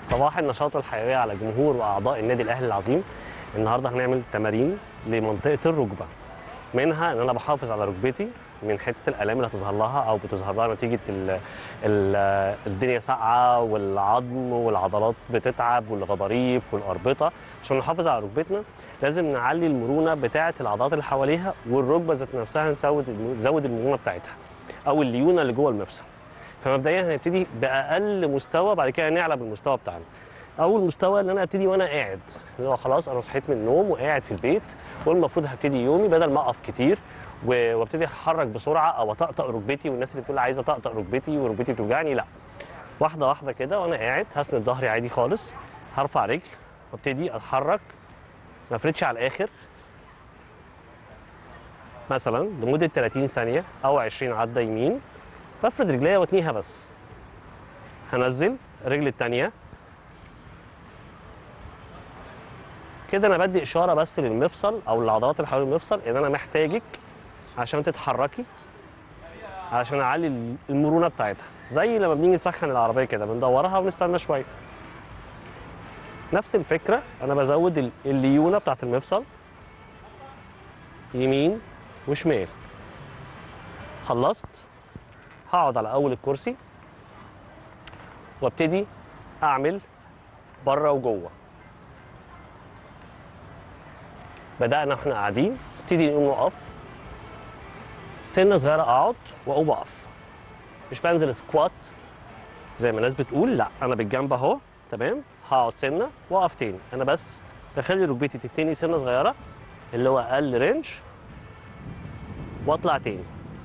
صباح النشاط والحيويه على جمهور واعضاء النادي الاهلي العظيم النهارده هنعمل تمارين لمنطقه الركبه منها ان انا بحافظ على ركبتي من حته الالام اللي هتظهر لها او بتظهر لها نتيجه ال ال الدنيا ساقعه والعظم والعضلات بتتعب والغضاريف والاربطه عشان نحافظ على ركبتنا لازم نعلي المرونه بتاعه العضلات اللي حواليها والركبه ذات نفسها نزود نزود المرونه بتاعتها او الليونه اللي جوه المفصل فمبدئيا هنبتدي باقل مستوى بعد كده نعلى بالمستوى بتاعنا اول مستوى ان انا ابتدي وانا قاعد اللي هو خلاص انا صحيت من النوم وقاعد في البيت والمفروض هبتدي يومي بدل ما اقف كتير و- وابتدي اتحرك بسرعه او اطقطق ركبتي والناس اللي بتقول عايزه اطقطق ركبتي وركبتي بتوجعني لا واحده واحده كده وانا قاعد هسند ظهري عادي خالص هرفع رجل وابتدي اتحرك ما افردش على الاخر مثلا لمده 30 ثانيه او 20 عده يمين بفرد رجليا واتنيها بس هنزل الرجل التانيه كده انا بدي اشاره بس للمفصل او العضلات اللي حوالين المفصل ان انا محتاجك عشان تتحركي عشان اعلي المرونه بتاعتها زي لما بنيجي نسخن العربيه كده بندورها ونستنى شويه نفس الفكره انا بزود ال- الليونه بتاعت المفصل يمين وشمال خلصت هقعد على اول الكرسي وابتدي اعمل بره وجوه بدأنا واحنا قاعدين ابتدي نقوم نقف سنة صغيرة اقعد واقوم اقف مش بنزل سكوات زي ما الناس بتقول لا انا بالجنب اهو تمام هقعد سنة واقف تاني انا بس بخلي ركبتي تتني سنة صغيرة اللي هو اقل رينج واطلع تاني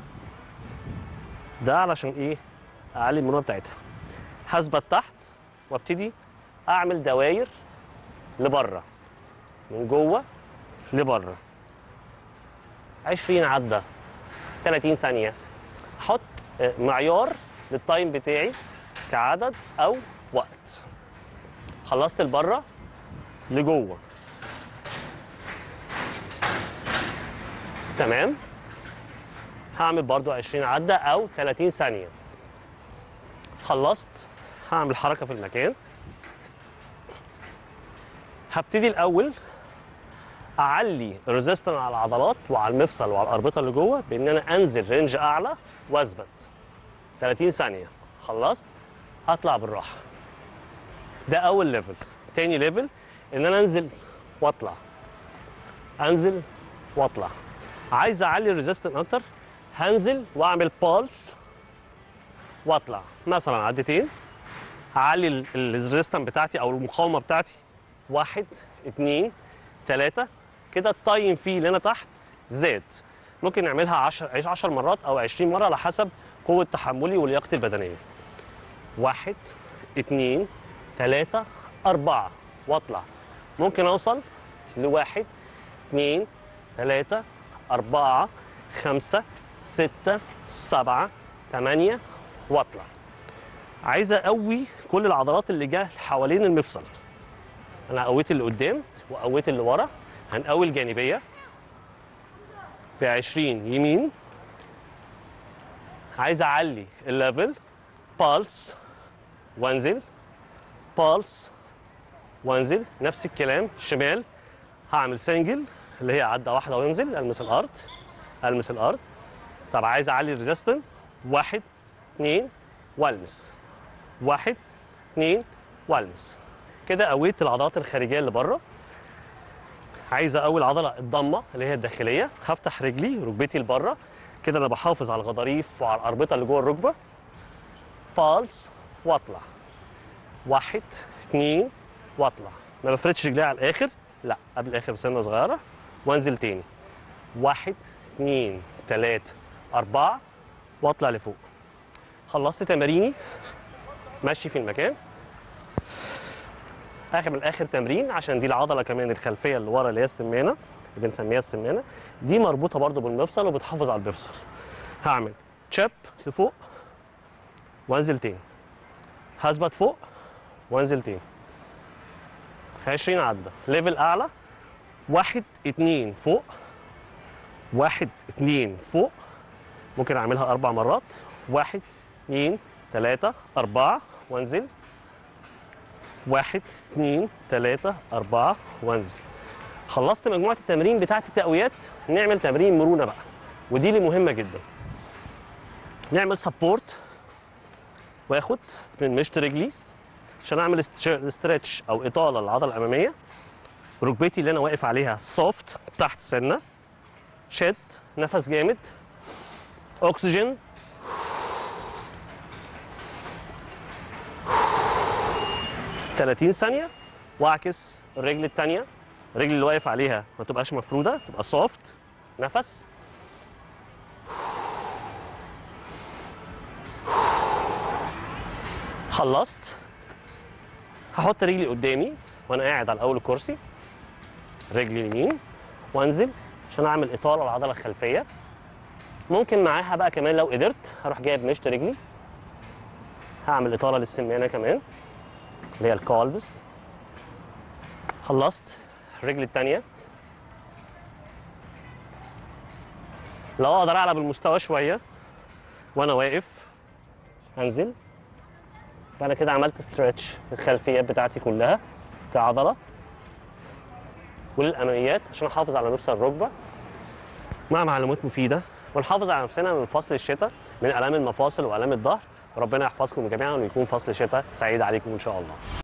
ده علشان ايه اعلي المرونه بتاعتها هثبت تحت وابتدي اعمل دواير لبره من جوه لبره 20 عده 30 ثانيه احط آه، معيار للتايم بتاعي كعدد او وقت خلصت لبره لجوه تمام هعمل برضو 20 عده او 30 ثانيه خلصت هعمل حركه في المكان هبتدي الاول اعلي الريزيستنس على العضلات وعلى المفصل وعلى الاربطه اللي جوه بان انا انزل رينج اعلى واثبت 30 ثانيه خلصت هطلع بالراحه ده اول ليفل تاني ليفل ان انا انزل واطلع انزل واطلع عايز اعلي الريزيستنس اكتر هنزل واعمل بالس واطلع مثلا عدتين اعلي الريزيستنس بتاعتي او المقاومه بتاعتي واحد اتنين تلاتة كده التايم فيه اللي انا تحت زاد ممكن نعملها 10 10 مرات او 20 مره على حسب قوه تحملي ولياقتي البدنيه واحد اتنين تلاتة أربعة واطلع ممكن أوصل لواحد اتنين تلاتة أربعة خمسة ستة سبعة تمانية واطلع عايز أقوي كل العضلات اللي جاه حوالين المفصل أنا قويت اللي قدام وقويت اللي ورا هنقوي الجانبية ب 20 يمين عايز أعلي الليفل بالس وانزل بالس وانزل نفس الكلام شمال هعمل سنجل اللي هي عده واحده وانزل المس الارض المس الارض طب عايز اعلي الريزيستن واحد اتنين والمس واحد اتنين والمس كده قويت العضلات الخارجيه اللي بره عايز اقوي العضله الضمه اللي هي الداخليه هفتح رجلي ركبتي لبره كده انا بحافظ على الغضاريف وعلى الاربطه اللي جوه الركبه بالس واطلع واحد اتنين واطلع ما بفردش رجلي على الاخر لا قبل الاخر بسنه صغيره وانزل تاني واحد اتنين تلاته اربعه واطلع لفوق خلصت تماريني ماشي في المكان اخر من اخر تمرين عشان دي العضله كمان الخلفيه اللي ورا اللي هي السمانه اللي بنسميها السمانه دي مربوطه برضو بالمفصل وبتحافظ على المفصل هعمل تشاب لفوق وانزل تاني هثبت فوق وانزل تاني 20 عدة ليفل أعلى واحد اتنين فوق واحد اتنين فوق ممكن أعملها أربع مرات واحد اتنين تلاتة أربعة وانزل واحد اتنين تلاتة أربعة وانزل خلصت مجموعة التمرين بتاعت التقويات نعمل تمرين مرونة بقى ودي اللي مهمة جدا نعمل سبورت واخد من مشط رجلي عشان اعمل استرتش او اطاله للعضله الاماميه ركبتي اللي انا واقف عليها سوفت تحت سنه شد نفس جامد اكسجين تلاتين ثانية واعكس الرجل التانية الرجل اللي واقف عليها ما تبقاش مفرودة تبقى سوفت نفس خلصت هحط رجلي قدامي وانا قاعد على اول الكرسي رجلي اليمين وانزل عشان اعمل اطاله للعضله الخلفيه ممكن معاها بقى كمان لو قدرت هروح جايب مشط رجلي هعمل اطاله للسمانه كمان اللي هي الكالفز خلصت الرجل التانية لو اقدر اعلى بالمستوى شويه وانا واقف انزل فانا كده عملت ستريتش الخلفيات بتاعتي كلها كعضله والاماميات عشان احافظ على نفس الركبه مع معلومات مفيده ونحافظ على نفسنا من فصل الشتاء من الام المفاصل والام الظهر ربنا يحفظكم جميعا ويكون فصل شتاء سعيد عليكم ان شاء الله